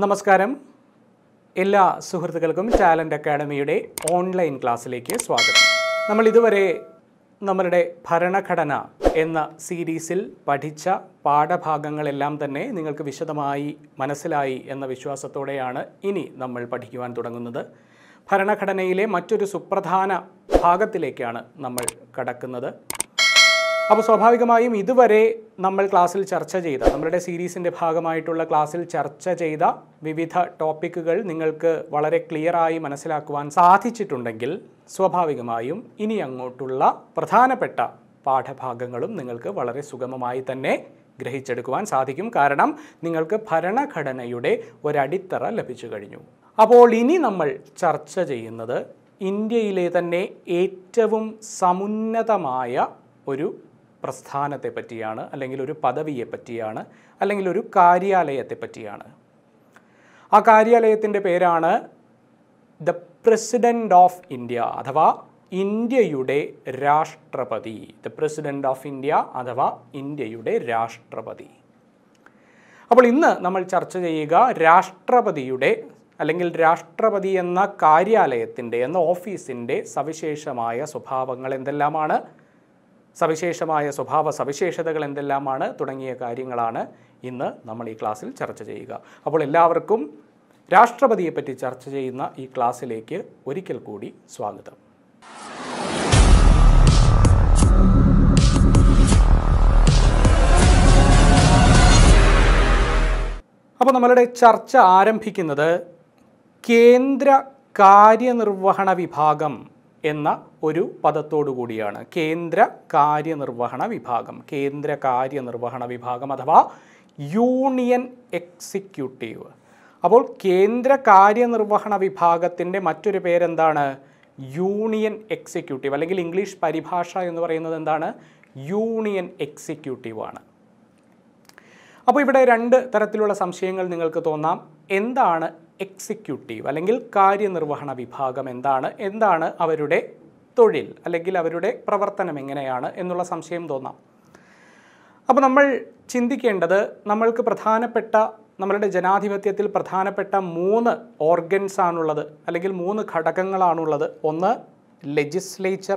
നമസ്കാരം എല്ലാ സുഹൃത്തുക്കൾക്കും ടാലൻ്റ് അക്കാഡമിയുടെ ഓൺലൈൻ ക്ലാസ്സിലേക്ക് സ്വാഗതം നമ്മൾ ഇതുവരെ നമ്മളുടെ ഭരണഘടന എന്ന സീരീസിൽ പഠിച്ച പാഠഭാഗങ്ങളെല്ലാം തന്നെ നിങ്ങൾക്ക് വിശദമായി മനസ്സിലായി എന്ന വിശ്വാസത്തോടെയാണ് ഇനി നമ്മൾ പഠിക്കുവാൻ തുടങ്ങുന്നത് ഭരണഘടനയിലെ മറ്റൊരു സുപ്രധാന ഭാഗത്തിലേക്കാണ് നമ്മൾ കടക്കുന്നത് അപ്പോൾ സ്വാഭാവികമായും ഇതുവരെ നമ്മൾ ക്ലാസ്സിൽ ചർച്ച ചെയ്ത നമ്മളുടെ സീരീസിൻ്റെ ഭാഗമായിട്ടുള്ള ക്ലാസ്സിൽ ചർച്ച ചെയ്ത വിവിധ ടോപ്പിക്കുകൾ നിങ്ങൾക്ക് വളരെ ക്ലിയറായി മനസ്സിലാക്കുവാൻ സാധിച്ചിട്ടുണ്ടെങ്കിൽ സ്വാഭാവികമായും ഇനി അങ്ങോട്ടുള്ള പ്രധാനപ്പെട്ട പാഠഭാഗങ്ങളും നിങ്ങൾക്ക് വളരെ സുഗമമായി തന്നെ ഗ്രഹിച്ചെടുക്കുവാൻ സാധിക്കും കാരണം നിങ്ങൾക്ക് ഭരണഘടനയുടെ ഒരടിത്തറ ലഭിച്ചു കഴിഞ്ഞു അപ്പോൾ ഇനി നമ്മൾ ചർച്ച ചെയ്യുന്നത് ഇന്ത്യയിലെ തന്നെ ഏറ്റവും സമുന്നതമായ ഒരു പ്രസ്ഥാനത്തെ പറ്റിയാണ് അല്ലെങ്കിൽ ഒരു പദവിയെ പറ്റിയാണ് അല്ലെങ്കിൽ ഒരു കാര്യാലയത്തെ പറ്റിയാണ് ആ കാര്യാലയത്തിൻ്റെ പേരാണ് ദ പ്രസിഡൻ്റ് ഓഫ് ഇന്ത്യ അഥവാ ഇന്ത്യയുടെ രാഷ്ട്രപതി ദ പ്രസിഡൻ്റ് ഓഫ് ഇന്ത്യ അഥവാ ഇന്ത്യയുടെ രാഷ്ട്രപതി അപ്പോൾ ഇന്ന് നമ്മൾ ചർച്ച ചെയ്യുക രാഷ്ട്രപതിയുടെ അല്ലെങ്കിൽ രാഷ്ട്രപതി എന്ന കാര്യാലയത്തിൻ്റെ എന്ന ഓഫീസിൻ്റെ സവിശേഷമായ സ്വഭാവങ്ങൾ എന്തെല്ലാമാണ് സവിശേഷമായ സ്വഭാവ സവിശേഷതകൾ എന്തെല്ലാമാണ് തുടങ്ങിയ കാര്യങ്ങളാണ് ഇന്ന് നമ്മൾ ഈ ക്ലാസ്സിൽ ചർച്ച ചെയ്യുക അപ്പോൾ എല്ലാവർക്കും രാഷ്ട്രപതിയെപ്പറ്റി ചർച്ച ചെയ്യുന്ന ഈ ക്ലാസ്സിലേക്ക് ഒരിക്കൽ കൂടി സ്വാഗതം അപ്പോൾ നമ്മളുടെ ചർച്ച ആരംഭിക്കുന്നത് കേന്ദ്ര കാര്യനിർവഹണ വിഭാഗം എന്ന ഒരു പദത്തോടു കൂടിയാണ് കേന്ദ്ര കാര്യനിർവഹണ വിഭാഗം കേന്ദ്ര കാര്യനിർവഹണ വിഭാഗം അഥവാ യൂണിയൻ എക്സിക്യൂട്ടീവ് അപ്പോൾ കേന്ദ്ര കാര്യനിർവഹണ വിഭാഗത്തിൻ്റെ മറ്റൊരു പേരെന്താണ് യൂണിയൻ എക്സിക്യൂട്ടീവ് അല്ലെങ്കിൽ ഇംഗ്ലീഷ് പരിഭാഷ എന്ന് പറയുന്നത് എന്താണ് യൂണിയൻ എക്സിക്യൂട്ടീവ് ആണ് അപ്പോൾ ഇവിടെ രണ്ട് തരത്തിലുള്ള സംശയങ്ങൾ നിങ്ങൾക്ക് തോന്നാം എന്താണ് എക്സിക്യൂട്ടീവ് അല്ലെങ്കിൽ കാര്യനിർവഹണ വിഭാഗം എന്താണ് എന്താണ് അവരുടെ തൊഴിൽ അല്ലെങ്കിൽ അവരുടെ പ്രവർത്തനം എങ്ങനെയാണ് എന്നുള്ള സംശയം തോന്നാം അപ്പോൾ നമ്മൾ ചിന്തിക്കേണ്ടത് നമ്മൾക്ക് പ്രധാനപ്പെട്ട നമ്മളുടെ ജനാധിപത്യത്തിൽ പ്രധാനപ്പെട്ട മൂന്ന് ഓർഗൻസ് ആണുള്ളത് അല്ലെങ്കിൽ മൂന്ന് ഘടകങ്ങളാണുള്ളത് ഒന്ന് ലെജിസ്ലേച്ചർ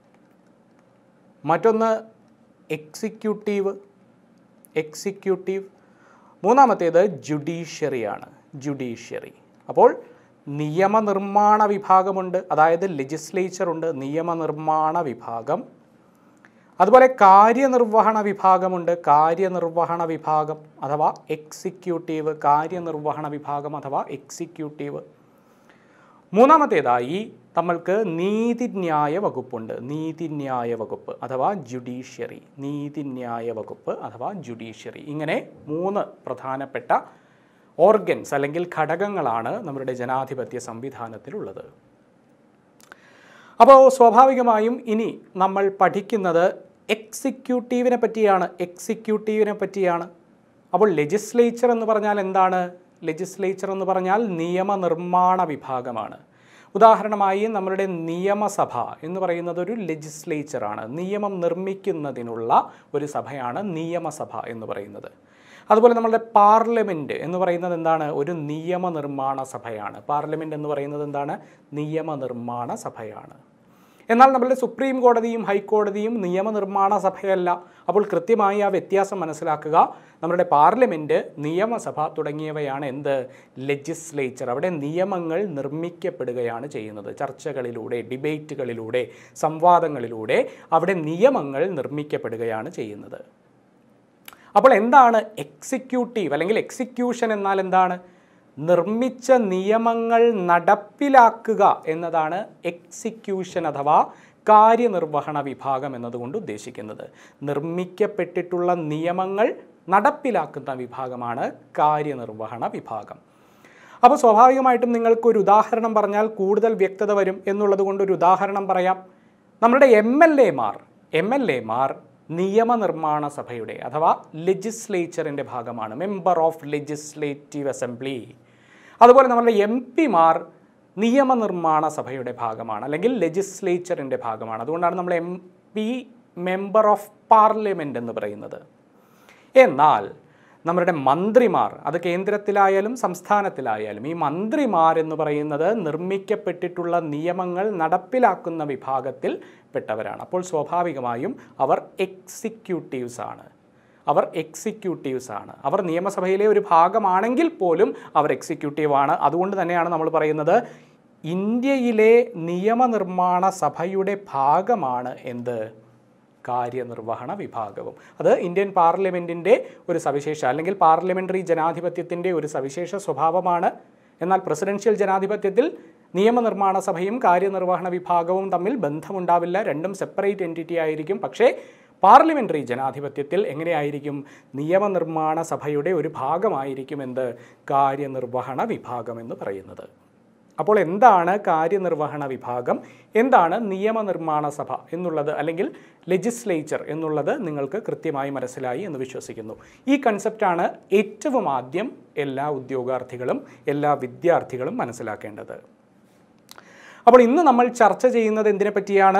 മറ്റൊന്ന് എക്സിക്യൂട്ടീവ് എക്സിക്യൂട്ടീവ് മൂന്നാമത്തേത് ജുഡീഷ്യറിയാണ് ജുഡീഷ്യറി അപ്പോൾ നിയമനിർമ്മാണ വിഭാഗമുണ്ട് അതായത് ലെജിസ്ലേച്ചർ ഉണ്ട് നിയമനിർമ്മാണ വിഭാഗം അതുപോലെ കാര്യനിർവഹണ വിഭാഗമുണ്ട് കാര്യനിർവഹണ വിഭാഗം അഥവാ എക്സിക്യൂട്ടീവ് കാര്യനിർവഹണ വിഭാഗം അഥവാ എക്സിക്യൂട്ടീവ് മൂന്നാമത്തേതായി നമ്മൾക്ക് നീതിന്യായ വകുപ്പുണ്ട് നീതിന്യായ വകുപ്പ് അഥവാ ജുഡീഷ്യറി നീതിന്യായ വകുപ്പ് അഥവാ ജുഡീഷ്യറി ഇങ്ങനെ മൂന്ന് പ്രധാനപ്പെട്ട ഓർഗൻസ് അല്ലെങ്കിൽ ഘടകങ്ങളാണ് നമ്മുടെ ജനാധിപത്യ സംവിധാനത്തിലുള്ളത് അപ്പോൾ സ്വാഭാവികമായും ഇനി നമ്മൾ പഠിക്കുന്നത് എക്സിക്യൂട്ടീവിനെ പറ്റിയാണ് എക്സിക്യൂട്ടീവിനെ പറ്റിയാണ് അപ്പോൾ ലെജിസ്ലേച്ചർ എന്ന് പറഞ്ഞാൽ എന്താണ് ലെജിസ്ലേച്ചർ എന്ന് പറഞ്ഞാൽ നിയമനിർമ്മാണ വിഭാഗമാണ് ഉദാഹരണമായി നമ്മളുടെ നിയമസഭ എന്ന് പറയുന്നത് ഒരു ലെജിസ്ലേച്ചറാണ് നിയമം നിർമ്മിക്കുന്നതിനുള്ള ഒരു സഭയാണ് നിയമസഭ എന്ന് പറയുന്നത് അതുപോലെ നമ്മളുടെ പാർലമെൻറ്റ് എന്ന് പറയുന്നത് എന്താണ് ഒരു നിയമനിർമ്മാണ സഭയാണ് പാർലമെൻറ്റ് എന്ന് പറയുന്നത് എന്താണ് നിയമനിർമ്മാണ സഭയാണ് എന്നാൽ നമ്മളുടെ സുപ്രീം കോടതിയും ഹൈക്കോടതിയും നിയമനിർമ്മാണ സഭയല്ല അപ്പോൾ കൃത്യമായി ആ വ്യത്യാസം മനസ്സിലാക്കുക നമ്മുടെ പാർലമെൻറ്റ് നിയമസഭ തുടങ്ങിയവയാണ് എന്ത് ലെജിസ്ലേച്ചർ അവിടെ നിയമങ്ങൾ നിർമ്മിക്കപ്പെടുകയാണ് ചെയ്യുന്നത് ചർച്ചകളിലൂടെ ഡിബേറ്റുകളിലൂടെ സംവാദങ്ങളിലൂടെ അവിടെ നിയമങ്ങൾ നിർമ്മിക്കപ്പെടുകയാണ് ചെയ്യുന്നത് അപ്പോൾ എന്താണ് എക്സിക്യൂട്ടീവ് അല്ലെങ്കിൽ എക്സിക്യൂഷൻ എന്നാൽ എന്താണ് നിർമ്മിച്ച നിയമങ്ങൾ നടപ്പിലാക്കുക എന്നതാണ് എക്സിക്യൂഷൻ അഥവാ കാര്യനിർവഹണ വിഭാഗം എന്നതുകൊണ്ട് ഉദ്ദേശിക്കുന്നത് നിർമ്മിക്കപ്പെട്ടിട്ടുള്ള നിയമങ്ങൾ നടപ്പിലാക്കുന്ന വിഭാഗമാണ് കാര്യനിർവഹണ വിഭാഗം അപ്പോൾ സ്വാഭാവികമായിട്ടും നിങ്ങൾക്കൊരു ഉദാഹരണം പറഞ്ഞാൽ കൂടുതൽ വ്യക്തത വരും എന്നുള്ളത് കൊണ്ട് ഒരു ഉദാഹരണം പറയാം നമ്മളുടെ എം എൽ എമാർ എം എൽ എമാർ നിയമനിർമ്മാണ സഭയുടെ അഥവാ ലെജിസ്ലേച്ചറിൻ്റെ ഭാഗമാണ് മെമ്പർ ഓഫ് ലെജിസ്ലേറ്റീവ് അസംബ്ലി അതുപോലെ നമ്മളുടെ എം പിമാർ നിയമനിർമ്മാണ സഭയുടെ ഭാഗമാണ് അല്ലെങ്കിൽ ലെജിസ്ലേച്ചറിൻ്റെ ഭാഗമാണ് അതുകൊണ്ടാണ് നമ്മൾ M P member of parliament എന്ന് പറയുന്നത് എന്നാൽ നമ്മളുടെ മന്ത്രിമാർ അത് കേന്ദ്രത്തിലായാലും സംസ്ഥാനത്തിലായാലും ഈ മന്ത്രിമാർ എന്ന് പറയുന്നത് നിർമ്മിക്കപ്പെട്ടിട്ടുള്ള നിയമങ്ങൾ നടപ്പിലാക്കുന്ന വിഭാഗത്തിൽ പെട്ടവരാണ് അപ്പോൾ സ്വാഭാവികമായും അവർ എക്സിക്യൂട്ടീവ്സ് ആണ് അവർ എക്സിക്യൂട്ടീവ്സ് ആണ് അവർ നിയമസഭയിലെ ഒരു ഭാഗമാണെങ്കിൽ പോലും അവർ എക്സിക്യൂട്ടീവാണ് അതുകൊണ്ട് തന്നെയാണ് നമ്മൾ പറയുന്നത് ഇന്ത്യയിലെ നിയമനിർമ്മാണ സഭയുടെ ഭാഗമാണ് എന്ത് കാര്യനിർവഹണ വിഭാഗവും അത് ഇന്ത്യൻ പാർലമെൻറ്റിൻ്റെ ഒരു സവിശേഷ അല്ലെങ്കിൽ പാർലമെൻ്ററി ജനാധിപത്യത്തിൻ്റെ ഒരു സവിശേഷ സ്വഭാവമാണ് എന്നാൽ പ്രസിഡൻഷ്യൽ ജനാധിപത്യത്തിൽ നിയമനിർമ്മാണ സഭയും കാര്യനിർവഹണ വിഭാഗവും തമ്മിൽ ബന്ധമുണ്ടാവില്ല രണ്ടും സെപ്പറേറ്റ് എൻറ്റിറ്റി ആയിരിക്കും പക്ഷേ പാർലമെൻ്ററി ജനാധിപത്യത്തിൽ എങ്ങനെയായിരിക്കും നിയമനിർമ്മാണ സഭയുടെ ഒരു ഭാഗമായിരിക്കും എന്ത് കാര്യനിർവഹണ വിഭാഗം എന്ന് പറയുന്നത് അപ്പോൾ എന്താണ് കാര്യനിർവഹണ വിഭാഗം എന്താണ് നിയമനിർമ്മാണ സഭ എന്നുള്ളത് അല്ലെങ്കിൽ ലെജിസ്ലേച്ചർ എന്നുള്ളത് നിങ്ങൾക്ക് കൃത്യമായി മനസ്സിലായി എന്ന് വിശ്വസിക്കുന്നു ഈ കൺസെപ്റ്റാണ് ഏറ്റവും ആദ്യം എല്ലാ ഉദ്യോഗാർത്ഥികളും എല്ലാ വിദ്യാർത്ഥികളും മനസ്സിലാക്കേണ്ടത് അപ്പോൾ ഇന്ന് നമ്മൾ ചർച്ച ചെയ്യുന്നത് എന്തിനെ പറ്റിയാണ്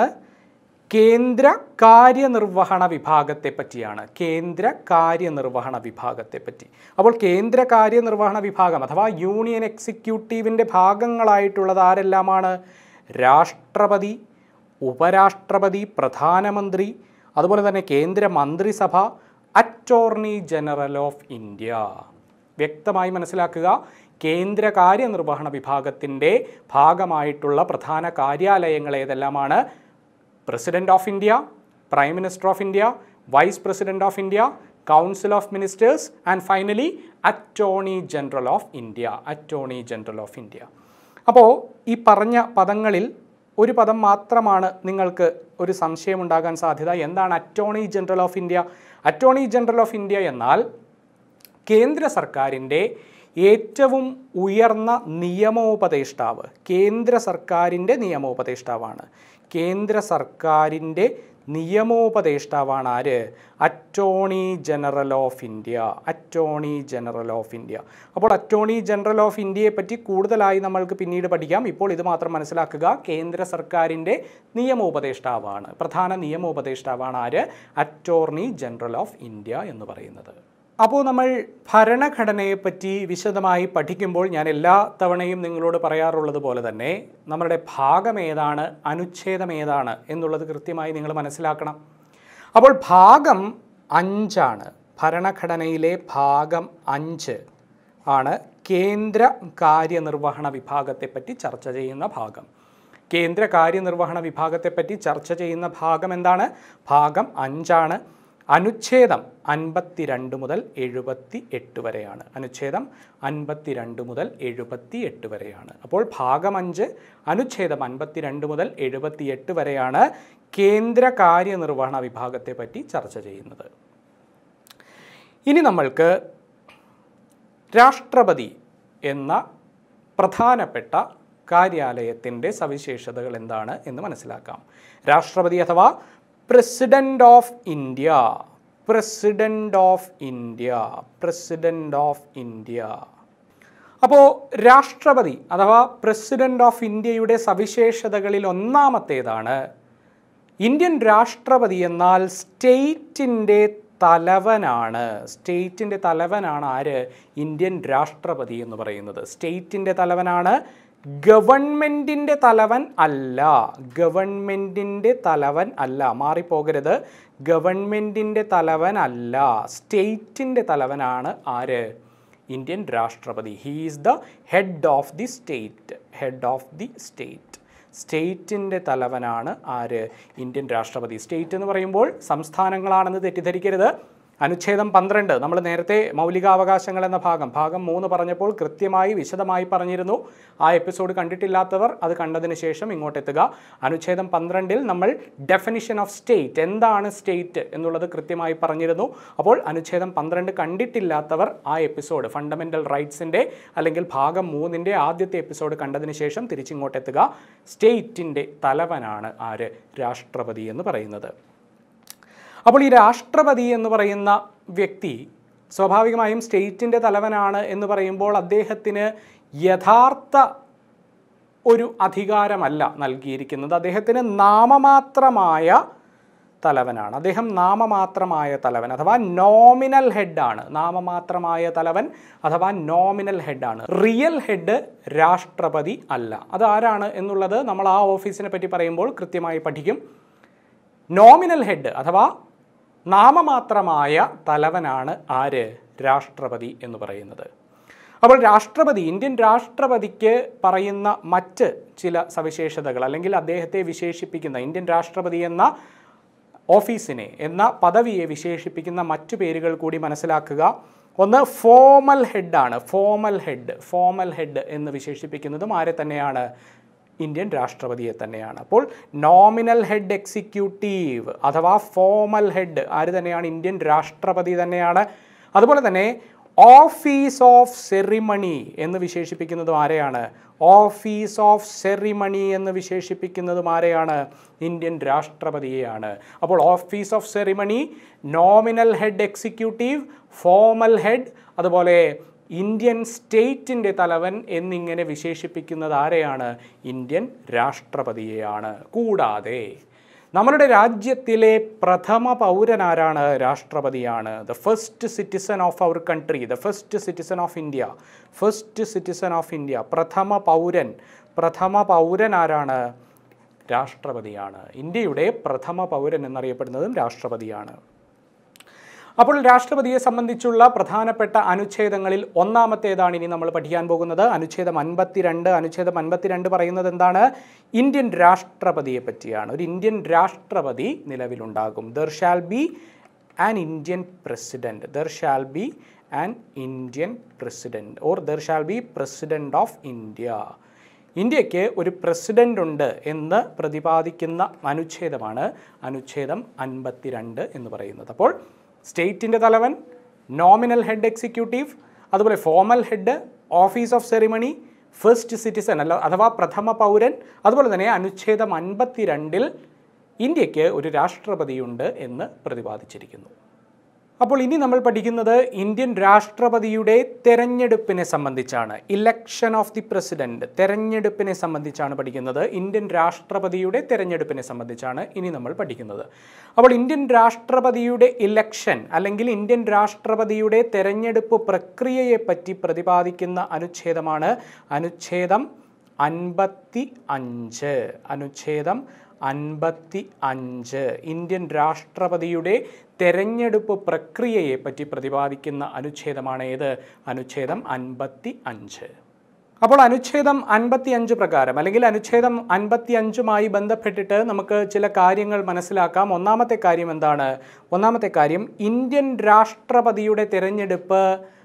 കേന്ദ്ര കാര്യനിർവഹണ വിഭാഗത്തെ പറ്റിയാണ് കേന്ദ്ര കാര്യനിർവഹണ വിഭാഗത്തെ പറ്റി അപ്പോൾ കേന്ദ്ര കാര്യനിർവഹണ വിഭാഗം അഥവാ യൂണിയൻ എക്സിക്യൂട്ടീവിൻ്റെ ഭാഗങ്ങളായിട്ടുള്ളത് ആരെല്ലാമാണ് രാഷ്ട്രപതി ഉപരാഷ്ട്രപതി പ്രധാനമന്ത്രി അതുപോലെ തന്നെ കേന്ദ്ര മന്ത്രിസഭ അറ്റോർണി ജനറൽ ഓഫ് ഇന്ത്യ വ്യക്തമായി മനസ്സിലാക്കുക കേന്ദ്ര കാര്യനിർവഹണ വിഭാഗത്തിൻ്റെ ഭാഗമായിട്ടുള്ള പ്രധാന കാര്യാലയങ്ങൾ ഏതെല്ലാമാണ് president of India prime minister of India vice president of India council of ministers and finally attorney general of India attorney general of India അപ്പോൾ ഈ പറഞ്ഞ പദങ്ങളിൽ ഒരു പദം മാത്രമാണ് നിങ്ങൾക്ക് ഒരു സംശയമുണ്ടാകാൻ സാധ്യത എന്താണ് attorney general of India attorney general of India എന്നാൽ കേന്ദ്ര സർക്കാരിൻ്റെ ഏറ്റവും ഉയർന്ന നിയമോപദേഷ്ടാവ് കേന്ദ്ര സർക്കാരിൻ്റെ നിയമോപദേഷ്ടാവാണ് കേന്ദ്ര സർക്കാരിൻ്റെ നിയമോപദേഷ്ടാവാണ് ആര് attorney general of India attorney general of India അപ്പോൾ അറ്റോർണി ജനറൽ ഓഫ് ഇന്ത്യയെ പറ്റി കൂടുതലായി നമ്മൾക്ക് പിന്നീട് പഠിക്കാം ഇപ്പോൾ ഇത് മാത്രം മനസ്സിലാക്കുക കേന്ദ്ര സർക്കാരിൻ്റെ നിയമോപദേഷ്ടാവാണ് പ്രധാന നിയമോപദേഷ്ടാവാണ് ആര് അറ്റോർണി ജനറൽ ഓഫ് ഇന്ത്യ എന്ന് പറയുന്നത് അപ്പോൾ നമ്മൾ ഭരണഘടനയെപ്പറ്റി വിശദമായി പഠിക്കുമ്പോൾ ഞാൻ എല്ലാ തവണയും നിങ്ങളോട് പറയാറുള്ളത് പോലെ തന്നെ നമ്മുടെ ഭാഗം ഏതാണ് അനുച്ഛേദം ഏതാണ് എന്നുള്ളത് കൃത്യമായി നിങ്ങൾ മനസ്സിലാക്കണം അപ്പോൾ ഭാഗം അഞ്ചാണ് ഭരണഘടനയിലെ ഭാഗം അഞ്ച് ആണ് കേന്ദ്ര കാര്യനിർവഹണ വിഭാഗത്തെപ്പറ്റി ചർച്ച ചെയ്യുന്ന ഭാഗം കേന്ദ്ര കാര്യനിർവഹണ വിഭാഗത്തെപ്പറ്റി ചർച്ച ചെയ്യുന്ന ഭാഗം എന്താണ് ഭാഗം അഞ്ചാണ് അനുച്ഛേദം അൻപത്തിരണ്ട് മുതൽ എഴുപത്തി എട്ട് വരെയാണ് അനുച്ഛേദം അൻപത്തിരണ്ട് മുതൽ എഴുപത്തി എട്ട് വരെയാണ് അപ്പോൾ ഭാഗം അഞ്ച് അനുച്ഛേദം അൻപത്തിരണ്ട് മുതൽ എഴുപത്തി എട്ട് വരെയാണ് കേന്ദ്ര കാര്യനിർവഹണ വിഭാഗത്തെ പറ്റി ചർച്ച ചെയ്യുന്നത് ഇനി നമ്മൾക്ക് രാഷ്ട്രപതി എന്ന പ്രധാനപ്പെട്ട കാര്യാലയത്തിൻ്റെ സവിശേഷതകൾ എന്താണ് എന്ന് മനസ്സിലാക്കാം രാഷ്ട്രപതി അഥവാ president of India president of India president of India അപ്പോൾ രാഷ്ട്രപതി അഥവാ പ്രസിഡന്റ് ഓഫ് ഇന്ത്യയുടെ സവിശേഷതകളിൽ ഒന്നാമത്തേതാണ് ഇന്ത്യൻ രാഷ്ട്രപതി എന്നാൽ സ്റ്റേറ്റിൻ്റെ തലവനാണ് സ്റ്റേറ്റിൻ്റെ തലവനാണ് ആര് ഇന്ത്യൻ രാഷ്ട്രപതി എന്ന് പറയുന്നത് സ്റ്റേറ്റിൻ്റെ തലവനാണ് ഗവൺമെൻറ്റിൻ്റെ തലവൻ അല്ല ഗവൺമെൻറ്റിൻ്റെ തലവൻ അല്ല മാറിപ്പോകരുത് ഗവൺമെൻറ്റിൻ്റെ തലവൻ അല്ല സ്റ്റേറ്റിൻ്റെ തലവനാണ് ആര് ഇന്ത്യൻ രാഷ്ട്രപതി he is the head of the state head of the state സ്റ്റേറ്റിൻ്റെ തലവനാണ് ആര് ഇന്ത്യൻ രാഷ്ട്രപതി സ്റ്റേറ്റ് എന്ന് പറയുമ്പോൾ സംസ്ഥാനങ്ങളാണെന്ന് തെറ്റിദ്ധരിക്കരുത് അനുച്ഛേദം പന്ത്രണ്ട് നമ്മൾ നേരത്തെ മൗലികാവകാശങ്ങൾ എന്ന ഭാഗം ഭാഗം മൂന്ന് പറഞ്ഞപ്പോൾ കൃത്യമായി വിശദമായി പറഞ്ഞിരുന്നു ആ എപ്പിസോഡ് കണ്ടിട്ടില്ലാത്തവർ അത് കണ്ടതിന് ശേഷം ഇങ്ങോട്ടെത്തുക അനുച്ഛേദം പന്ത്രണ്ടിൽ നമ്മൾ ഡെഫിനിഷൻ ഓഫ് സ്റ്റേറ്റ് എന്താണ് സ്റ്റേറ്റ് എന്നുള്ളത് കൃത്യമായി പറഞ്ഞിരുന്നു അപ്പോൾ അനുച്ഛേദം പന്ത്രണ്ട് കണ്ടിട്ടില്ലാത്തവർ ആ എപ്പിസോഡ് ഫണ്ടമെൻ്റൽ റൈറ്റ്സിൻ്റെ അല്ലെങ്കിൽ ഭാഗം മൂന്നിൻ്റെ ആദ്യത്തെ എപ്പിസോഡ് കണ്ടതിന് ശേഷം തിരിച്ചിങ്ങോട്ടെത്തുക സ്റ്റേറ്റിൻ്റെ തലവനാണ് ആര് രാഷ്ട്രപതി എന്ന് പറയുന്നത് അപ്പോൾ ഈ രാഷ്ട്രപതി എന്ന് പറയുന്ന വ്യക്തി സ്വാഭാവികമായും സ്റ്റേറ്റിൻ്റെ തലവനാണ് എന്ന് പറയുമ്പോൾ അദ്ദേഹത്തിന് യഥാർത്ഥ ഒരു അധികാരമല്ല നൽകിയിരിക്കുന്നത് അദ്ദേഹത്തിന് നാമമാത്രമായ തലവനാണ് അദ്ദേഹം നാമമാത്രമായ തലവൻ അഥവാ നോമിനൽ ഹെഡാണ് നാമമാത്രമായ തലവൻ അഥവാ നോമിനൽ ഹെഡാണ് റിയൽ ഹെഡ് രാഷ്ട്രപതി അല്ല അത് ആരാണ് എന്നുള്ളത് നമ്മൾ ആ ഓഫീസിനെ പറ്റി പറയുമ്പോൾ കൃത്യമായി പഠിക്കും നോമിനൽ ഹെഡ് അഥവാ നാമമാത്രമായ തലവനാണ് ആര് രാഷ്ട്രപതി എന്ന് പറയുന്നത് അപ്പോൾ രാഷ്ട്രപതി ഇന്ത്യൻ രാഷ്ട്രപതിക്ക് പറയുന്ന മറ്റ് ചില സവിശേഷതകൾ അല്ലെങ്കിൽ അദ്ദേഹത്തെ വിശേഷിപ്പിക്കുന്ന ഇന്ത്യൻ രാഷ്ട്രപതി എന്ന ഓഫീസിനെ എന്ന പദവിയെ വിശേഷിപ്പിക്കുന്ന മറ്റു പേരുകൾ കൂടി മനസ്സിലാക്കുക ഒന്ന് ഫോമൽ ഹെഡാണ് ഫോമൽ ഹെഡ് ഫോമൽ ഹെഡ് എന്ന് വിശേഷിപ്പിക്കുന്നതും ആരെ തന്നെയാണ് ഇന്ത്യൻ രാഷ്ട്രപതിയെ തന്നെയാണ് അപ്പോൾ നോമിനൽ ഹെഡ് എക്സിക്യൂട്ടീവ് അഥവാ ഫോമൽ ഹെഡ് ആര് തന്നെയാണ് ഇന്ത്യൻ രാഷ്ട്രപതി തന്നെയാണ് അതുപോലെ തന്നെ ഓഫീസ് ഓഫ് സെറിമണി എന്ന് വിശേഷിപ്പിക്കുന്നതും ആരെയാണ് ഓഫീസ് ഓഫ് സെറിമണി എന്ന് വിശേഷിപ്പിക്കുന്നതും ആരെയാണ് ഇന്ത്യൻ രാഷ്ട്രപതിയെയാണ് അപ്പോൾ office of ceremony nominal head executive formal head അതുപോലെ ഇന്ത്യൻ സ്റ്റേറ്റിൻ്റെ തലവൻ എന്നിങ്ങനെ വിശേഷിപ്പിക്കുന്നത് ആരെയാണ് ഇന്ത്യൻ രാഷ്ട്രപതിയെയാണ് കൂടാതെ നമ്മളുടെ രാജ്യത്തിലെ പ്രഥമ പൗരൻ ആരാണ് രാഷ്ട്രപതിയാണ് the first citizen of our country the first citizen of India first citizen of India പ്രഥമ പൗരൻ പ്രഥമ പൗരൻ ആരാണ് രാഷ്ട്രപതിയാണ് ഇന്ത്യയുടെ പ്രഥമ പൗരൻ എന്നറിയപ്പെടുന്നതും രാഷ്ട്രപതിയാണ് അപ്പോൾ രാഷ്ട്രപതിയെ സംബന്ധിച്ചുള്ള പ്രധാനപ്പെട്ട അനുച്ഛേദങ്ങളിൽ ഒന്നാമത്തേതാണ് ഇനി നമ്മൾ പഠിക്കാൻ പോകുന്നത് അനുച്ഛേദം അൻപത്തിരണ്ട് അനുച്ഛേദം അൻപത്തിരണ്ട് പറയുന്നത് എന്താണ് ഇന്ത്യൻ രാഷ്ട്രപതിയെ പറ്റിയാണ് ഒരു ഇന്ത്യൻ രാഷ്ട്രപതി നിലവിലുണ്ടാകും there shall be an Indian president there shall be an Indian president or there shall be president of India ഇന്ത്യക്ക് ഒരു പ്രസിഡൻ്റ് ഉണ്ട് എന്ന് പ്രതിപാദിക്കുന്ന അനുച്ഛേദമാണ് അനുച്ഛേദം അൻപത്തിരണ്ട് എന്ന് പറയുന്നത് അപ്പോൾ സ്റ്റേറ്റിൻ്റെ തലവൻ നോമിനൽ ഹെഡ് എക്സിക്യൂട്ടീവ് അതുപോലെ formal head office of ceremony first citizen അല്ല അഥവാ പ്രഥമ പൗരൻ അതുപോലെ തന്നെ അനുച്ഛേദം അൻപത്തിരണ്ടിൽ ഇന്ത്യക്ക് ഒരു രാഷ്ട്രപതിയുണ്ട് എന്ന് പ്രതിപാദിച്ചിരിക്കുന്നു അപ്പോൾ ഇനി നമ്മൾ പഠിക്കുന്നത് ഇന്ത്യൻ രാഷ്ട്രപതിയുടെ തെരഞ്ഞെടുപ്പിനെ സംബന്ധിച്ചാണ് ഇലക്ഷൻ ഓഫ് ദി പ്രസിഡന്റ് തെരഞ്ഞെടുപ്പിനെ സംബന്ധിച്ചാണ് പഠിക്കുന്നത് ഇന്ത്യൻ രാഷ്ട്രപതിയുടെ തെരഞ്ഞെടുപ്പിനെ സംബന്ധിച്ചാണ് ഇനി നമ്മൾ പഠിക്കുന്നത് അപ്പോൾ ഇന്ത്യൻ രാഷ്ട്രപതിയുടെ ഇലക്ഷൻ അല്ലെങ്കിൽ ഇന്ത്യൻ രാഷ്ട്രപതിയുടെ തെരഞ്ഞെടുപ്പ് പ്രക്രിയയെ പറ്റി പ്രതിപാദിക്കുന്ന അനുച്ഛേദമാണ് അനുച്ഛേദം അൻപത്തി അഞ്ച് അനുച്ഛേദം അൻപത്തി അഞ്ച് ഇന്ത്യൻ രാഷ്ട്രപതിയുടെ തെരഞ്ഞെടുപ്പ് പ്രക്രിയയെ പറ്റി പ്രതിപാദിക്കുന്ന അനുച്ഛേദമാണ് ഏത് അനുച്ഛേദം അൻപത്തി അഞ്ച് അപ്പോൾ അനുച്ഛേദം അൻപത്തി അഞ്ച് പ്രകാരം അല്ലെങ്കിൽ അനുച്ഛേദം അൻപത്തി അഞ്ചുമായി ബന്ധപ്പെട്ടിട്ട് നമുക്ക് ചില കാര്യങ്ങൾ മനസ്സിലാക്കാം ഒന്നാമത്തെ കാര്യം എന്താണ് ഒന്നാമത്തെ കാര്യം ഇന്ത്യൻ രാഷ്ട്രപതിയുടെ തെരഞ്ഞെടുപ്പ്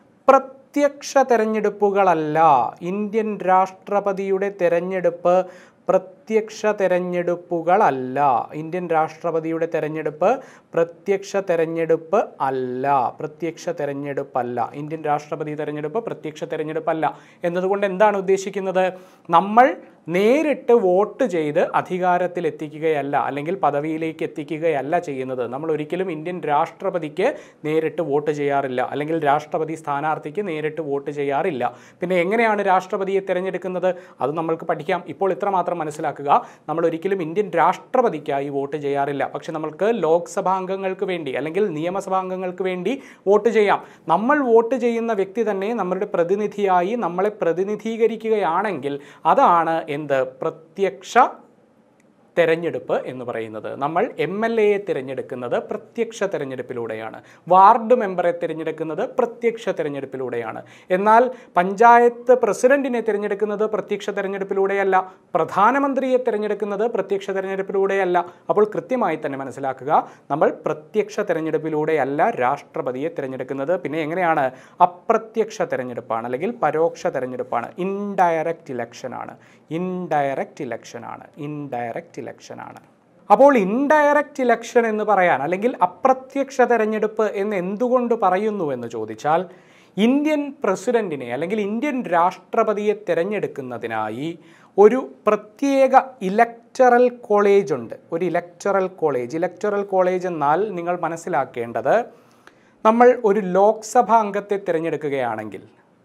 പ്രത്യക്ഷ തെരഞ്ഞെടുപ്പുകളല്ല ഇന്ത്യൻ രാഷ്ട്രപതിയുടെ തെരഞ്ഞെടുപ്പ് പ്രത്യക്ഷ തെരഞ്ഞെടുപ്പുകളല്ല ഇന്ത്യൻ രാഷ്ട്രപതിയുടെ തെരഞ്ഞെടുപ്പ് പ്രത്യക്ഷ തെരഞ്ഞെടുപ്പ് അല്ല പ്രത്യക്ഷ തെരഞ്ഞെടുപ്പല്ല ഇന്ത്യൻ രാഷ്ട്രപതി തെരഞ്ഞെടുപ്പ് പ്രത്യക്ഷ തെരഞ്ഞെടുപ്പല്ല എന്നതുകൊണ്ട് എന്താണ് ഉദ്ദേശിക്കുന്നത് നമ്മൾ നേരിട്ട് വോട്ട് ചെയ്ത് അധികാരത്തിൽ എത്തിക്കുകയല്ല അല്ലെങ്കിൽ പദവിയിലേക്ക് എത്തിക്കുകയല്ല ചെയ്യുന്നത് നമ്മൾ ഒരിക്കലും ഇന്ത്യൻ രാഷ്ട്രപതിക്ക് നേരിട്ട് വോട്ട് ചെയ്യാറില്ല അല്ലെങ്കിൽ രാഷ്ട്രപതി സ്ഥാനാർത്ഥിക്ക് നേരിട്ട് വോട്ട് ചെയ്യാറില്ല പിന്നെ എങ്ങനെയാണ് രാഷ്ട്രപതിയെ തിരഞ്ഞെടുക്കുന്നത് അത് നമ്മൾക്ക് പഠിക്കാം ഇപ്പോൾ ഇത്രമാത്രം മനസ്സിലാക്കുക നമ്മൾ ഒരിക്കലും ഇന്ത്യൻ രാഷ്ട്രപതിക്കായി വോട്ട് ചെയ്യാറില്ല പക്ഷെ നമ്മൾക്ക് ലോക്സഭാംഗങ്ങൾക്ക് വേണ്ടി അല്ലെങ്കിൽ നിയമസഭാംഗങ്ങൾക്ക് വേണ്ടി വോട്ട് ചെയ്യാം നമ്മൾ വോട്ട് ചെയ്യുന്ന വ്യക്തി തന്നെ നമ്മളുടെ പ്രതിനിധിയായി നമ്മളെ പ്രതിനിധീകരിക്കുകയാണെങ്കിൽ അതാണ് എന്ത് പ്രത്യക്ഷ തെരഞ്ഞെടുപ്പ് എന്ന് പറയുന്നത് നമ്മൾ എം എൽ എയെ തിരഞ്ഞെടുക്കുന്നത് പ്രത്യക്ഷ തെരഞ്ഞെടുപ്പിലൂടെയാണ് വാർഡ് മെമ്പറെ തിരഞ്ഞെടുക്കുന്നത് പ്രത്യക്ഷ തെരഞ്ഞെടുപ്പിലൂടെയാണ് എന്നാൽ പഞ്ചായത്ത് പ്രസിഡന്റിനെ തിരഞ്ഞെടുക്കുന്നത് പ്രത്യക്ഷ തെരഞ്ഞെടുപ്പിലൂടെയല്ല പ്രധാനമന്ത്രിയെ തിരഞ്ഞെടുക്കുന്നത് പ്രത്യക്ഷ തെരഞ്ഞെടുപ്പിലൂടെയല്ല അപ്പോൾ കൃത്യമായി തന്നെ മനസ്സിലാക്കുക നമ്മൾ പ്രത്യക്ഷ തെരഞ്ഞെടുപ്പിലൂടെയല്ല രാഷ്ട്രപതിയെ തിരഞ്ഞെടുക്കുന്നത് പിന്നെ എങ്ങനെയാണ് അപ്രത്യക്ഷ തെരഞ്ഞെടുപ്പാണ് അല്ലെങ്കിൽ പരോക്ഷ തെരഞ്ഞെടുപ്പാണ് ഇൻഡയറക്റ്റ് ഇലക്ഷനാണ് ഇൻഡയറക്റ്റ് ഇലക്ഷനാണ് ഇൻഡയറക്റ്റ് ഇലക്ഷനാണ് അപ്പോൾ ഇൻഡയറക്റ്റ് ഇലക്ഷൻ എന്ന് പറയാൻ അല്ലെങ്കിൽ അപ്രത്യക്ഷ തെരഞ്ഞെടുപ്പ് എന്ന് എന്തുകൊണ്ട് പറയുന്നു എന്ന് ചോദിച്ചാൽ ഇന്ത്യൻ പ്രസിഡന്റിനെ അല്ലെങ്കിൽ ഇന്ത്യൻ രാഷ്ട്രപതിയെ തിരഞ്ഞെടുക്കുന്നതിനായി ഒരു പ്രത്യേക ഇലക്ടറൽ കോളേജ് ഉണ്ട് ഒരു ഇലക്ടറൽ കോളേജ് ഇലക്ടറൽ കോളേജ് എന്നാൽ നിങ്ങൾ മനസ്സിലാക്കേണ്ടത് നമ്മൾ ഒരു ലോക്സഭാ അംഗത്തെ തിരഞ്ഞെടുക്കുകയാണെങ്കിൽ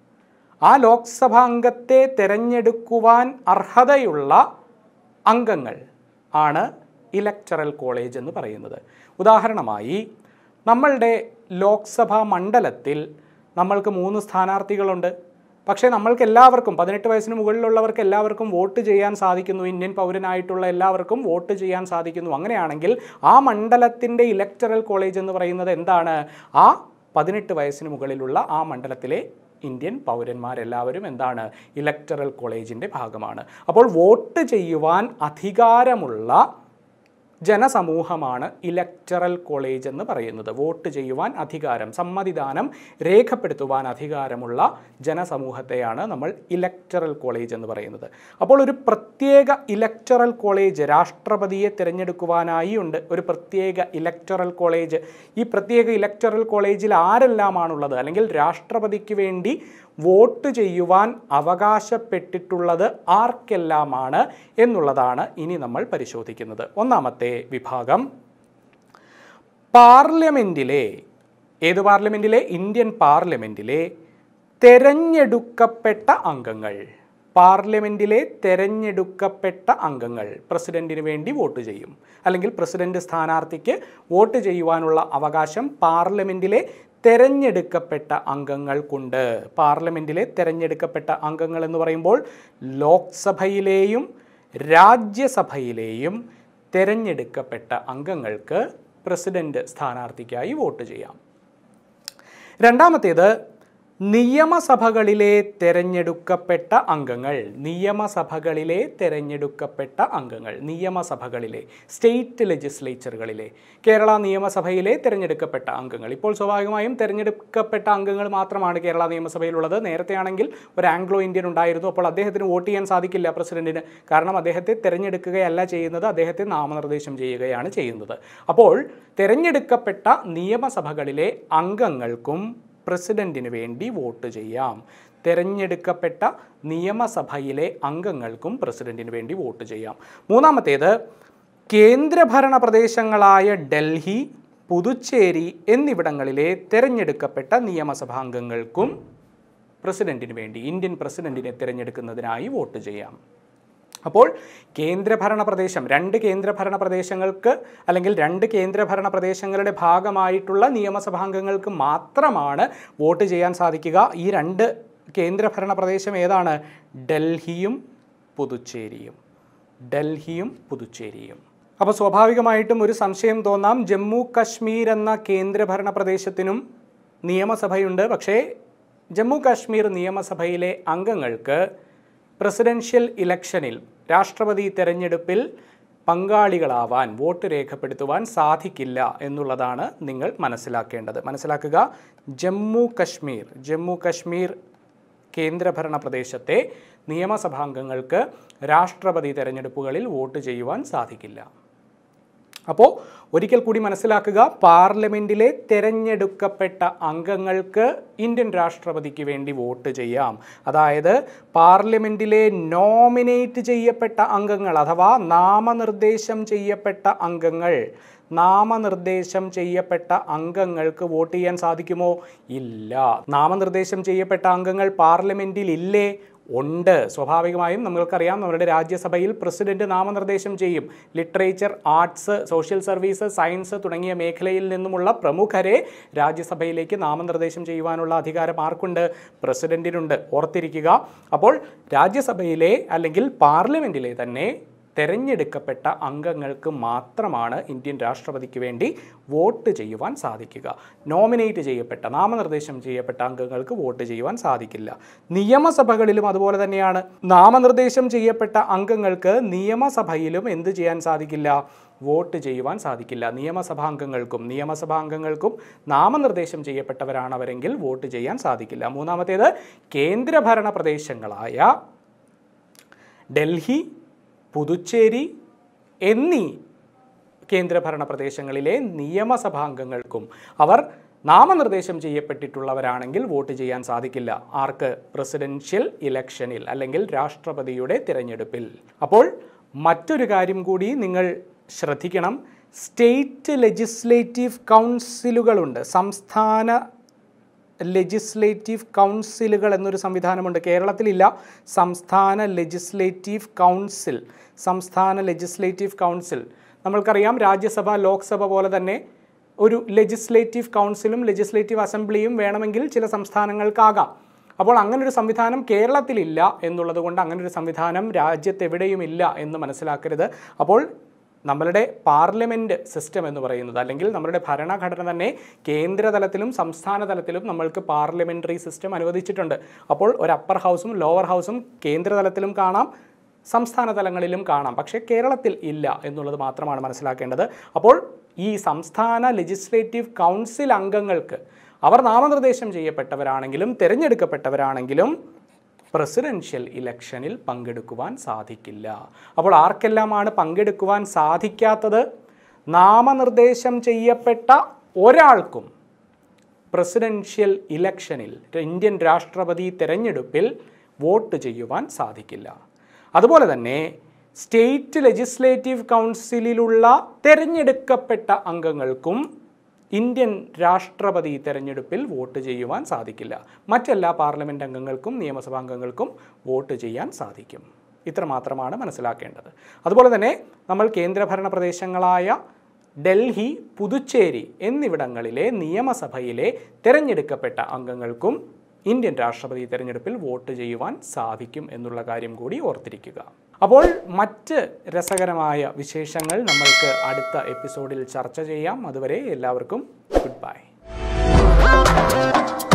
ആ ലോക്സഭാ അംഗത്തെ തിരഞ്ഞെടുക്കുവാൻ അർഹതയുള്ള അംഗങ്ങൾ ആണ് ഇലക്ടറൽ കോളേജ് എന്ന് പറയുന്നത് ഉദാഹരണമായി നമ്മളുടെ ലോക്സഭാ മണ്ഡലത്തിൽ നമ്മൾക്ക് മൂന്ന് സ്ഥാനാർത്ഥികളുണ്ട് പക്ഷേ നമ്മൾക്ക് എല്ലാവർക്കും പതിനെട്ട് വയസ്സിന് മുകളിലുള്ളവർക്ക് എല്ലാവർക്കും വോട്ട് ചെയ്യാൻ സാധിക്കുന്നു ഇന്ത്യൻ പൗരനായിട്ടുള്ള എല്ലാവർക്കും വോട്ട് ചെയ്യാൻ സാധിക്കുന്നു അങ്ങനെയാണെങ്കിൽ ആ മണ്ഡലത്തിൻ്റെ ഇലക്ടറൽ കോളേജ് എന്ന് പറയുന്നത് എന്താണ് ആ പതിനെട്ട് വയസ്സിന് മുകളിലുള്ള ആ മണ്ഡലത്തിലെ ഇന്ത്യൻ പൗരന്മാരെല്ലാവരും എന്താണ് ഇലക്ടറൽ കോളേജിൻ്റെ ഭാഗമാണ് അപ്പോൾ വോട്ട് ചെയ്യുവാൻ അധികാരമുള്ള ജനസമൂഹമാണ് ഇലക്ടറൽ കോളേജ് എന്ന് പറയുന്നത് വോട്ട് ചെയ്യുവാൻ അധികാരം സമ്മതിദാനം രേഖപ്പെടുത്തുവാൻ അധികാരമുള്ള ജനസമൂഹത്തെയാണ് നമ്മൾ ഇലക്ടറൽ കോളേജ് എന്ന് പറയുന്നത് അപ്പോൾ ഒരു പ്രത്യേക ഇലക്ടറൽ കോളേജ് രാഷ്ട്രപതിയെ തിരഞ്ഞെടുക്കുവാനായി ഉണ്ട് ഒരു പ്രത്യേക ഇലക്ടറൽ കോളേജ് ഈ പ്രത്യേക ഇലക്ടറൽ കോളേജിൽ ആരെല്ലാമാണുള്ളത് അല്ലെങ്കിൽ രാഷ്ട്രപതിക്ക് വേണ്ടി വോട്ട് ചെയ്യുവാൻ അവകാശപ്പെട്ടിട്ടുള്ളത് ആർക്കെല്ലാമാണ് എന്നുള്ളതാണ് ഇനി നമ്മൾ പരിശോധിക്കുന്നത് ഒന്നാമത്തെ വിഭാഗം പാർലമെൻറ്റിലെ ഏത് പാർലമെൻറ്റിലെ ഇന്ത്യൻ പാർലമെൻറ്റിലെ തെരഞ്ഞെടുക്കപ്പെട്ട അംഗങ്ങൾ പാർലമെൻറ്റിലെ തെരഞ്ഞെടുക്കപ്പെട്ട അംഗങ്ങൾ പ്രസിഡന്റിന് വേണ്ടി വോട്ട് ചെയ്യും അല്ലെങ്കിൽ പ്രസിഡന്റ് സ്ഥാനാർത്ഥിക്ക് വോട്ട് ചെയ്യുവാനുള്ള അവകാശം പാർലമെൻറ്റിലെ തെരഞ്ഞെടുക്കപ്പെട്ട അംഗങ്ങൾക്കുണ്ട് പാർലമെൻറ്റിലെ തെരഞ്ഞെടുക്കപ്പെട്ട അംഗങ്ങൾ എന്ന് പറയുമ്പോൾ ലോക്സഭയിലെയും രാജ്യസഭയിലെയും തെരഞ്ഞെടുക്കപ്പെട്ട അംഗങ്ങൾക്ക് പ്രസിഡന്റ് സ്ഥാനാർത്ഥിക്കായി വോട്ട് ചെയ്യാം രണ്ടാമത്തേത് നിയമസഭകളിലെ തെരഞ്ഞെടുക്കപ്പെട്ട അംഗങ്ങൾ നിയമസഭകളിലെ തെരഞ്ഞെടുക്കപ്പെട്ട അംഗങ്ങൾ നിയമസഭകളിലെ സ്റ്റേറ്റ് ലെജിസ്ലേച്ചറുകളിലെ കേരള നിയമസഭയിലെ തിരഞ്ഞെടുക്കപ്പെട്ട അംഗങ്ങൾ ഇപ്പോൾ സ്വാഭാവികമായും തിരഞ്ഞെടുക്കപ്പെട്ട അംഗങ്ങൾ മാത്രമാണ് കേരള നിയമസഭയിലുള്ളത് നേരത്തെ ആണെങ്കിൽ ഒരു ആംഗ്ലോ ഇന്ത്യൻ ഉണ്ടായിരുന്നു അപ്പോൾ അദ്ദേഹത്തിന് വോട്ട് ചെയ്യാൻ സാധിക്കില്ല പ്രസിഡന്റിന് കാരണം അദ്ദേഹത്തെ തിരഞ്ഞെടുക്കുകയല്ല ചെയ്യുന്നത് അദ്ദേഹത്തെ നാമനിർദ്ദേശം ചെയ്യുകയാണ് ചെയ്യുന്നത് അപ്പോൾ തിരഞ്ഞെടുക്കപ്പെട്ട നിയമസഭകളിലെ അംഗങ്ങൾക്കും പ്രസിഡന്റിന് വേണ്ടി വോട്ട് ചെയ്യാം തിരഞ്ഞെടുക്കപ്പെട്ട നിയമസഭയിലെ അംഗങ്ങൾക്കും പ്രസിഡന്റിന് വേണ്ടി വോട്ട് ചെയ്യാം മൂന്നാമത്തേത് കേന്ദ്രഭരണ പ്രദേശങ്ങളായ ഡൽഹി പുതുച്ചേരി എന്നിവിടങ്ങളിലെ തിരഞ്ഞെടുക്കപ്പെട്ട നിയമസഭാംഗങ്ങൾക്കും പ്രസിഡന്റിന് വേണ്ടി ഇന്ത്യൻ പ്രസിഡന്റിനെ തിരഞ്ഞെടുക്കുന്നതിനായി വോട്ട് ചെയ്യാം അപ്പോൾ കേന്ദ്രഭരണ പ്രദേശം രണ്ട് കേന്ദ്രഭരണ പ്രദേശങ്ങൾക്ക് അല്ലെങ്കിൽ രണ്ട് കേന്ദ്രഭരണ പ്രദേശങ്ങളുടെ ഭാഗമായിട്ടുള്ള നിയമസഭാംഗങ്ങൾക്ക് മാത്രമാണ് വോട്ട് ചെയ്യാൻ സാധിക്കുക ഈ രണ്ട് കേന്ദ്രഭരണ പ്രദേശം ഏതാണ് ഡൽഹിയും പുതുച്ചേരിയും ഡൽഹിയും പുതുച്ചേരിയും അപ്പോൾ സ്വാഭാവികമായിട്ടും ഒരു സംശയം തോന്നാം ജമ്മു കശ്മീർ എന്ന കേന്ദ്രഭരണ പ്രദേശത്തിനും നിയമസഭയുണ്ട് പക്ഷേ ജമ്മു കാശ്മീർ നിയമസഭയിലെ അംഗങ്ങൾക്ക് പ്രസിഡൻഷ്യൽ ഇലക്ഷനിൽ രാഷ്ട്രപതി തെരഞ്ഞെടുപ്പിൽ പങ്കാളികളാവാൻ വോട്ട് രേഖപ്പെടുത്തുവാൻ സാധിക്കില്ല എന്നുള്ളതാണ് നിങ്ങൾ മനസ്സിലാക്കേണ്ടത് മനസ്സിലാക്കുക ജമ്മു കശ്മീർ ജമ്മു കശ്മീർ കേന്ദ്രഭരണ പ്രദേശത്തെ നിയമസഭാംഗങ്ങൾക്ക് രാഷ്ട്രപതി തെരഞ്ഞെടുപ്പുകളിൽ വോട്ട് ചെയ്യുവാൻ സാധിക്കില്ല അപ്പോൾ ഒരിക്കൽ കൂടി മനസ്സിലാക്കുക പാർലമെൻറ്റിലെ തിരഞ്ഞെടുക്കപ്പെട്ട അംഗങ്ങൾക്ക് ഇന്ത്യൻ രാഷ്ട്രപതിക്ക് വേണ്ടി വോട്ട് ചെയ്യാം അതായത് പാർലമെൻറ്റിലെ നോമിനേറ്റ് ചെയ്യപ്പെട്ട അംഗങ്ങൾ അഥവാ നാമനിർദ്ദേശം ചെയ്യപ്പെട്ട അംഗങ്ങൾ നാമനിർദ്ദേശം ചെയ്യപ്പെട്ട അംഗങ്ങൾക്ക് വോട്ട് ചെയ്യാൻ സാധിക്കുമോ ഇല്ല നാമനിർദ്ദേശം ചെയ്യപ്പെട്ട അംഗങ്ങൾ പാർലമെൻറ്റിൽ ഇല്ലേ ഉണ്ട് സ്വാഭാവികമായും നമ്മൾക്കറിയാം നമ്മുടെ രാജ്യസഭയിൽ പ്രസിഡന്റ് നാമനിർദ്ദേശം ചെയ്യും literature arts social service science തുടങ്ങിയ മേഖലയിൽ നിന്നുമുള്ള പ്രമുഖരെ രാജ്യസഭയിലേക്ക് നാമനിർദ്ദേശം ചെയ്യുവാനുള്ള അധികാരം ആർക്കുണ്ട് പ്രസിഡന്റിനുണ്ട് ഓർത്തിരിക്കുക അപ്പോൾ രാജ്യസഭയിലെ അല്ലെങ്കിൽ പാർലമെൻറ്റിലെ തന്നെ തെരഞ്ഞെടുക്കപ്പെട്ട അംഗങ്ങൾക്ക് മാത്രമാണ് ഇന്ത്യൻ രാഷ്ട്രപതിക്ക് വേണ്ടി വോട്ട് ചെയ്യുവാൻ സാധിക്കുക നോമിനേറ്റ് ചെയ്യപ്പെട്ട നാമനിർദ്ദേശം ചെയ്യപ്പെട്ട അംഗങ്ങൾക്ക് വോട്ട് ചെയ്യുവാൻ സാധിക്കില്ല നിയമസഭകളിലും അതുപോലെ തന്നെയാണ് നാമനിർദ്ദേശം ചെയ്യപ്പെട്ട അംഗങ്ങൾക്ക് നിയമസഭയിലും എന്ത് ചെയ്യാൻ സാധിക്കില്ല വോട്ട് ചെയ്യുവാൻ സാധിക്കില്ല നിയമസഭാംഗങ്ങൾക്കും നിയമസഭാംഗങ്ങൾക്കും നാമനിർദ്ദേശം ചെയ്യപ്പെട്ടവരാണവരെങ്കിൽ വോട്ട് ചെയ്യാൻ സാധിക്കില്ല മൂന്നാമത്തേത് കേന്ദ്രഭരണ പ്രദേശങ്ങളായ ഡൽഹി പുതുച്ചേരി എന്നീ കേന്ദ്രഭരണ പ്രദേശങ്ങളിലെ നിയമസഭാംഗങ്ങൾക്കും അവർ നാമനിർദ്ദേശം ചെയ്യപ്പെട്ടിട്ടുള്ളവരാണെങ്കിൽ വോട്ട് ചെയ്യാൻ സാധിക്കില്ല ആർക്ക് പ്രസിഡൻഷ്യൽ ഇലക്ഷനിൽ അല്ലെങ്കിൽ രാഷ്ട്രപതിയുടെ തിരഞ്ഞെടുപ്പിൽ അപ്പോൾ മറ്റൊരു കാര്യം കൂടി നിങ്ങൾ ശ്രദ്ധിക്കണം സ്റ്റേറ്റ് ലെജിസ്ലേറ്റീവ് കൗൺസിലുകളുണ്ട് സംസ്ഥാന ലെജിസ്ലേറ്റീവ് കൗൺസിലുകൾ എന്നൊരു സംവിധാനമുണ്ട് കേരളത്തിലില്ല സംസ്ഥാന ലെജിസ്ലേറ്റീവ് കൗൺസിൽ സംസ്ഥാന ലെജിസ്ലേറ്റീവ് കൗൺസിൽ നമ്മൾക്കറിയാം രാജ്യസഭ ലോക്സഭ പോലെ തന്നെ ഒരു ലെജിസ്ലേറ്റീവ് കൗൺസിലും ലെജിസ്ലേറ്റീവ് അസംബ്ലിയും വേണമെങ്കിൽ ചില സംസ്ഥാനങ്ങൾക്കാകാം അപ്പോൾ അങ്ങനൊരു സംവിധാനം കേരളത്തിലില്ല എന്നുള്ളത് കൊണ്ട് അങ്ങനൊരു സംവിധാനം രാജ്യത്തെവിടെയുമില്ല എന്ന് മനസ്സിലാക്കരുത് അപ്പോൾ നമ്മളുടെ പാർലമെൻറ്റ് സിസ്റ്റം എന്ന് പറയുന്നത് അല്ലെങ്കിൽ നമ്മളുടെ ഭരണഘടന തന്നെ കേന്ദ്ര തലത്തിലും സംസ്ഥാന തലത്തിലും നമ്മൾക്ക് പാർലമെൻ്ററി സിസ്റ്റം അനുവദിച്ചിട്ടുണ്ട് അപ്പോൾ ഒരു അപ്പർ ഹൗസും ലോവർ ഹൗസും കേന്ദ്ര തലത്തിലും കാണാം സംസ്ഥാന തലങ്ങളിലും കാണാം പക്ഷേ കേരളത്തിൽ ഇല്ല എന്നുള്ളത് മാത്രമാണ് മനസ്സിലാക്കേണ്ടത് അപ്പോൾ ഈ സംസ്ഥാന ലെജിസ്ലേറ്റീവ് കൗൺസിൽ അംഗങ്ങൾക്ക് അവർ നാമനിർദ്ദേശം ചെയ്യപ്പെട്ടവരാണെങ്കിലും തിരഞ്ഞെടുക്കപ്പെട്ടവരാണെങ്കിലും പ്രസിഡൻഷ്യൽ ഇലക്ഷനിൽ പങ്കെടുക്കുവാൻ സാധിക്കില്ല അപ്പോൾ ആർക്കെല്ലാമാണ് പങ്കെടുക്കുവാൻ സാധിക്കാത്തത് നാമനിർദ്ദേശം ചെയ്യപ്പെട്ട ഒരാൾക്കും പ്രസിഡൻഷ്യൽ ഇലക്ഷനിൽ ഇന്ത്യൻ രാഷ്ട്രപതി തെരഞ്ഞെടുപ്പിൽ വോട്ട് ചെയ്യുവാൻ സാധിക്കില്ല അതുപോലെ തന്നെ സ്റ്റേറ്റ് ലെജിസ്ലേറ്റീവ് കൗൺസിലിലുള്ള തിരഞ്ഞെടുക്കപ്പെട്ട അംഗങ്ങൾക്കും ഇന്ത്യൻ രാഷ്ട്രപതി തെരഞ്ഞെടുപ്പിൽ വോട്ട് ചെയ്യുവാൻ സാധിക്കില്ല മറ്റെല്ലാ പാർലമെൻറ്റ് അംഗങ്ങൾക്കും നിയമസഭാ അംഗങ്ങൾക്കും വോട്ട് ചെയ്യാൻ സാധിക്കും ഇത്രമാത്രമാണ് മനസ്സിലാക്കേണ്ടത് അതുപോലെ തന്നെ നമ്മൾ കേന്ദ്രഭരണ പ്രദേശങ്ങളായ ഡൽഹി പുതുച്ചേരി എന്നിവിടങ്ങളിലെ നിയമസഭയിലെ തിരഞ്ഞെടുക്കപ്പെട്ട അംഗങ്ങൾക്കും ഇന്ത്യൻ രാഷ്ട്രപതി തെരഞ്ഞെടുപ്പിൽ വോട്ട് ചെയ്യുവാൻ സാധിക്കും എന്നുള്ള കാര്യം കൂടി ഓർത്തിരിക്കുക അപ്പോൾ മറ്റ് രസകരമായ വിശേഷങ്ങൾ നമ്മൾക്ക് അടുത്ത എപ്പിസോഡിൽ ചർച്ച ചെയ്യാം അതുവരെ എല്ലാവർക്കും ഗുഡ് ബൈ